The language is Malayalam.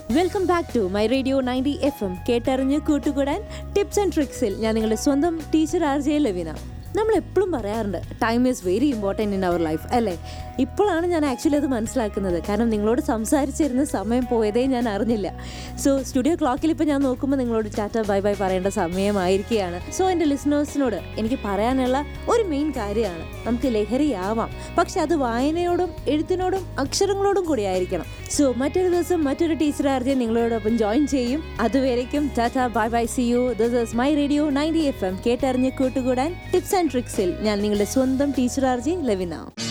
welcome back to my radio ninety F M കേട്ടറിഞ്ഞ് കൂട്ടുകൂടാൻ ടിപ്സ് ആൻഡ് ട്രിക്സിൽ ഞാൻ നിങ്ങളുടെ സ്വന്തം ടീച്ചർ ആർ ജെ ലവിന നമ്മൾ എപ്പോഴും പറയാറുണ്ട് time is very important in our life അല്ലേ ഇപ്പോഴാണ് ഞാൻ ആക്ച്വലി അത് മനസ്സിലാക്കുന്നത് കാരണം നിങ്ങളോട് സംസാരിച്ചിരുന്ന സമയം പോയതേ ഞാൻ അറിഞ്ഞില്ല സോ സ്റ്റുഡിയോ ക്ലോക്കിൽ ഇപ്പോൾ ഞാൻ നോക്കുമ്പോൾ നിങ്ങളോട് ടാറ്റ ബൈ ബൈ പറയേണ്ട സമയമായിരിക്കുകയാണ് സോ എൻ്റെ ലിസണേഴ്സിനോട് എനിക്ക് പറയാനുള്ള ഒരു മെയിൻ കാര്യമാണ് നമുക്ക് ലഹരിയാവാം പക്ഷെ അത് വായനയോടും എഴുത്തിനോടും അക്ഷരങ്ങളോടും കൂടി ആയിരിക്കണം സോ മറ്റൊരു ദിവസം മറ്റൊരു ടീച്ചർ ആർജെ നിങ്ങളോടൊപ്പം ജോയിൻ ചെയ്യും അതുവരേക്കും ta-ta bye bye see you this is my radio ninety F M കേട്ടറിഞ്ഞ് കൂട്ടുകൂടാൻ ടിപ്സ് ആൻഡ് ട്രിക്സിൽ ഞാൻ നിങ്ങളുടെ സ്വന്തം ടീച്ചർ ആർജെ ലവിന